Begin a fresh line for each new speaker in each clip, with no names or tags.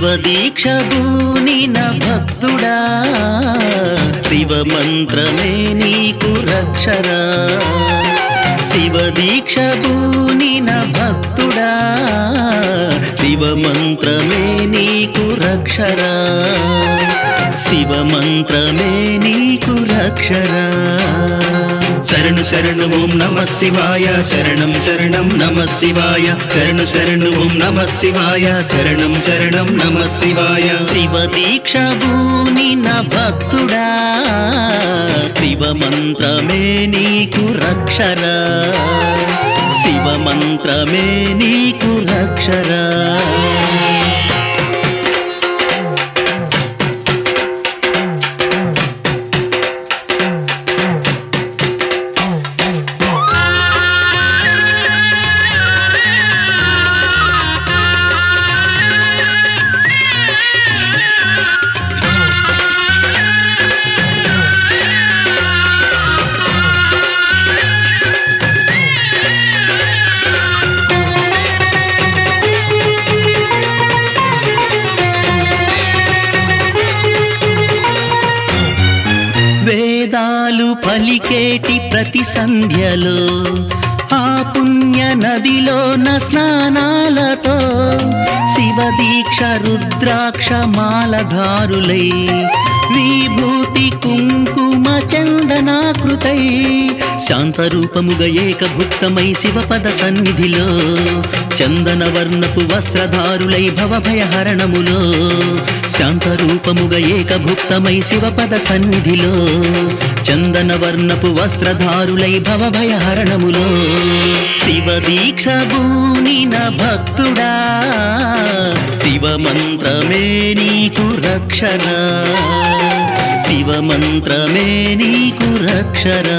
శివ దీక్ష భూనిన భక్తుడా శివ మంత్రమే నీకు రక్షరా శివ దీక్ష భూనిన భక్తుడా శివ మంత్రమే నీకు రక్షరా శివ మంత్రమే నీకు రక్షరా శరణు శరణు ఓం నమ శివాయ శరణం శరణం నమ శివాయ శరణు శరణు ఓం నమ శివాయ శరణం శరణం నమ శివాయ శివ దీక్ష భూనిన భక్తుడా శివ మంత్రమే నీకు రక్షరా శివ మంత్రమే నీకు రక్షరా వేదాలు పలికేటి ప్రతి సంధ్యలో ఆ పుణ్య నదిలోన స్నానాలతో శివ దీక్ష రుద్రాక్ష మాలధారులై విభూతి కుంకుమ చందనాకృతై శాంతరూపముగ ఏకభుక్తమై శివపద సన్నిధిలో చందన వర్ణపు వస్త్రధారులై భవభయహరణములో శాంతరూపముగ ఏకభుక్తమై శివపద సన్నిధిలో చందన వర్ణపు వస్త్రధారులై భవభయహరణములో శివ దీక్ష భూనిన భక్తుడా శివ మంత్రమే నీకు రక్షణ శివ మంత్రమే నీకు రక్షరా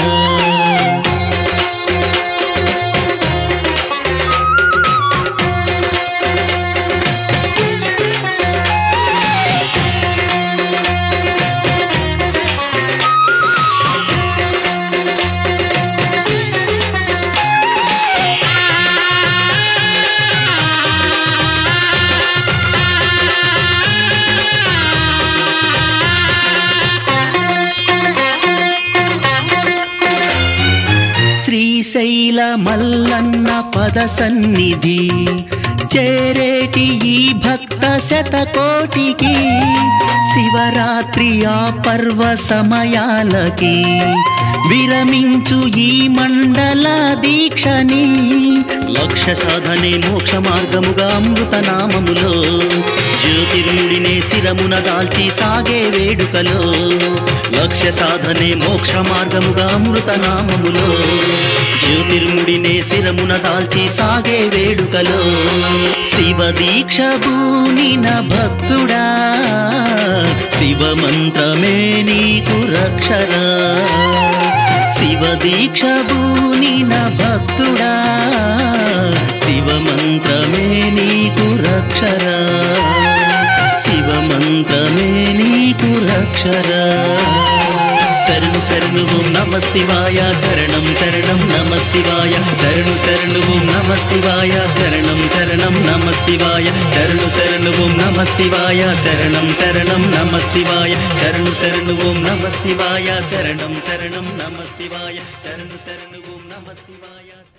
శ్రీశైల మల్లన్న పద సన్నిధి చేరేటి ఈ భక్త శతకోటికి శివరాత్రి ఆ పర్వ సమయాలకి విరమించు ఈ మండల దీక్షని లక్ష్య సాధనే మోక్ష మార్గముగా అమృత నామములో జ్యోతిర్ముడినే శిరమున దాల్చి సాగే వేడుకలో లక్ష్య సాధనే మోక్ష మార్గముగా అమృత నామములో జ్యోతిర్ముడినే శిరమున దాల్చి సాగే వేడుకలో శివ దీక్ష భూనిన భక్తుడా శివ మంత్రమే నీకు రక్షరా శివ దీక్ష భూనిన భక్తుడా శివ మంత్రమే నీకు రక్షరా శివ మంత్రమే నీకు రక్షరా శరణు శరణు ఓం నమ శివాయ శరణం శరణం నమ శివాయ శరణు శరణు ఓం నమ శివాయ శరణం శరణం నమ శివాయ శరణు శరణు ఓం నమ శివాయ శరణం శరణం నమ శివాయ శరణు శరణు ఓం నమ శివాయ శరణం శరణం నమ శివాయ శరణు శరణు ఓం నమ శివాయ